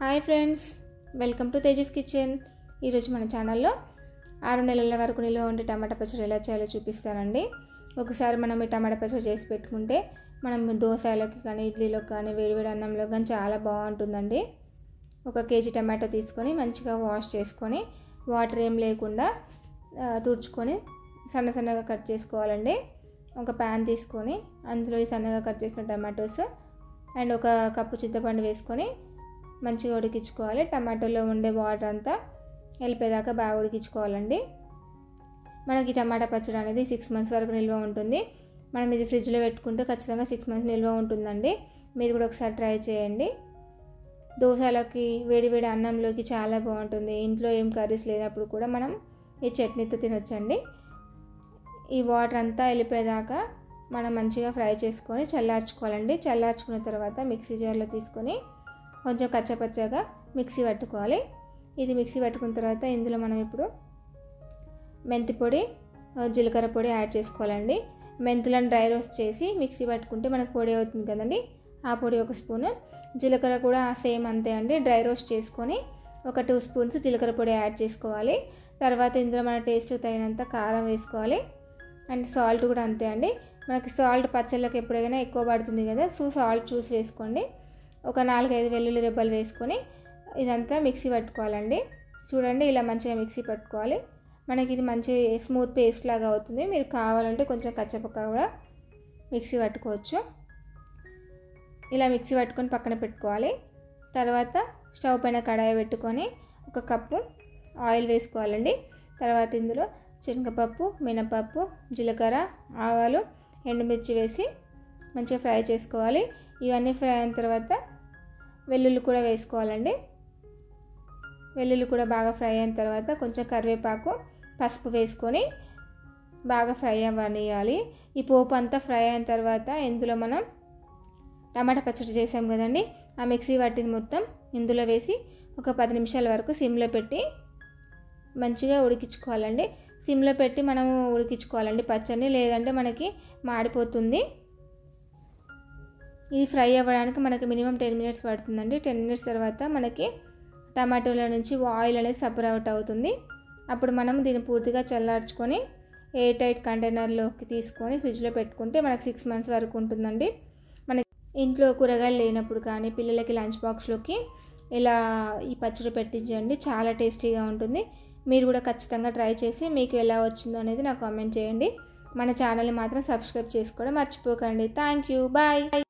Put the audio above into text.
hi friends welcome to Tejas kitchen ఈరోజు మన ఛానల్లో ఆరు నెలల వరకు నిల్వ ఉండే టమాటా పచ్చడి ఎలా చేయాలో చూపిస్తానండి ఒకసారి మనం ఈ టమాటా పచ్చడి చేసి పెట్టుకుంటే మనం దోశలోకి కానీ ఇడ్లీలోకి కానీ వేడివేడి అన్నంలో కానీ చాలా బాగుంటుందండి ఒక కేజీ టమాటో తీసుకొని మంచిగా వాష్ చేసుకొని వాటర్ ఏం లేకుండా ఆ, తుడుచుకొని సన్న సన్నగా కట్ చేసుకోవాలండి ఒక ప్యాన్ తీసుకొని అందులో ఈ సన్నగా కట్ చేసిన టమాటోస్ అండ్ ఒక కప్పు చింతపండు వేసుకొని మంచిగా ఉడికించుకోవాలి టమాటోలో ఉండే వాటర్ అంతా వెళ్ళిపోయేదాకా బాగా ఉడికించుకోవాలండి మనకి టమాటా పచ్చడి అనేది సిక్స్ మంత్స్ వరకు నిల్వ ఉంటుంది మనం ఇది ఫ్రిడ్జ్లో పెట్టుకుంటే ఖచ్చితంగా సిక్స్ మంత్స్ నిల్వ ఉంటుందండి మీరు కూడా ఒకసారి ట్రై చేయండి దోశలోకి వేడి వేడి అన్నంలోకి చాలా బాగుంటుంది ఇంట్లో ఏం కర్రీస్ లేనప్పుడు కూడా మనం ఈ చట్నీతో తినొచ్చండి ఈ వాటర్ అంతా వెళ్ళిపోయేదాకా మనం మంచిగా ఫ్రై చేసుకొని చల్లార్చుకోవాలండి చల్లార్చుకున్న తర్వాత మిక్సీ జార్లో తీసుకొని కొంచెం కచ్చపచ్చగా మిక్సీ పట్టుకోవాలి ఇది మిక్సీ పట్టుకున్న తర్వాత ఇందులో మనం ఇప్పుడు మెంతి పొడి జీలకర్ర పొడి యాడ్ చేసుకోవాలండి మెంతులను డ్రై రోస్ట్ చేసి మిక్సీ పట్టుకుంటే మనకు పొడి అవుతుంది కదండి ఆ పొడి ఒక స్పూను జీలకర్ర కూడా సేమ్ అంతే అండి డ్రై రోస్ట్ చేసుకొని ఒక టూ స్పూన్స్ జీలకర్ర పొడి యాడ్ చేసుకోవాలి తర్వాత ఇందులో మన టేస్ట్ తగినంత కారం వేసుకోవాలి అండ్ సాల్ట్ కూడా అంతే అండి మనకి సాల్ట్ పచ్చళ్ళకి ఎప్పుడైనా ఎక్కువ పడుతుంది కదా సో సాల్ట్ చూసి వేసుకోండి ఒక నాలుగైదు వెల్లుల్లి రెబ్బలు వేసుకొని ఇదంతా మిక్సీ పట్టుకోవాలండి చూడండి ఇలా మంచిగా మిక్సీ పట్టుకోవాలి మనకి ఇది మంచి స్మూత్ పేస్ట్ లాగా అవుతుంది మీరు కావాలంటే కొంచెం కచ్చపక్క కూడా మిక్సీ పట్టుకోవచ్చు ఇలా మిక్సీ పట్టుకొని పక్కన పెట్టుకోవాలి తర్వాత స్టవ్ పైన కడాయి పెట్టుకొని ఒక కప్పు ఆయిల్ వేసుకోవాలండి తర్వాత ఇందులో శనగపప్పు మినపప్పు జీలకర్ర ఆవాలు ఎండుమిర్చి వేసి మంచిగా ఫ్రై చేసుకోవాలి ఇవన్నీ ఫ్రై అయిన తర్వాత వెల్లుల్లి కూడా వేసుకోవాలండి వెల్లుల్లి కూడా బాగా ఫ్రై అయిన తర్వాత కొంచెం కరివేపాకు పసుపు వేసుకొని బాగా ఫ్రై అవ్వనియాలి ఈ పోపు అంతా ఫ్రై అయిన తర్వాత ఇందులో మనం టమాటా పచ్చడి చేసాం కదండి ఆ మిక్సీ పట్టింది మొత్తం ఇందులో వేసి ఒక పది నిమిషాల వరకు సిమ్లో పెట్టి మంచిగా ఉడికించుకోవాలండి సిమ్లో పెట్టి మనము ఉడికించుకోవాలండి పచ్చడిని లేదంటే మనకి మాడిపోతుంది ఇది ఫ్రై అవ్వడానికి మనకి మినిమం టెన్ మినిట్స్ పడుతుందండి టెన్ మినిట్స్ తర్వాత మనకి టమాటోల నుంచి ఆయిల్ అనేది సపరేట్ అవుతుంది అప్పుడు మనం దీన్ని పూర్తిగా చల్లార్చుకొని ఎయిర్ టైట్ కంటైనర్లోకి తీసుకొని ఫ్రిడ్జ్లో పెట్టుకుంటే మనకి సిక్స్ మంత్స్ వరకు ఉంటుందండి మనకి ఇంట్లో కూరగాయలు లేనప్పుడు కానీ పిల్లలకి లంచ్ బాక్స్లోకి ఇలా ఈ పచ్చడి పెట్టించండి చాలా టేస్టీగా ఉంటుంది మీరు కూడా ఖచ్చితంగా ట్రై చేసి మీకు ఎలా వచ్చిందో అనేది నాకు కామెంట్ చేయండి మన ఛానల్ని మాత్రం సబ్స్క్రైబ్ చేసుకోవడం మర్చిపోకండి థ్యాంక్ యూ బాయ్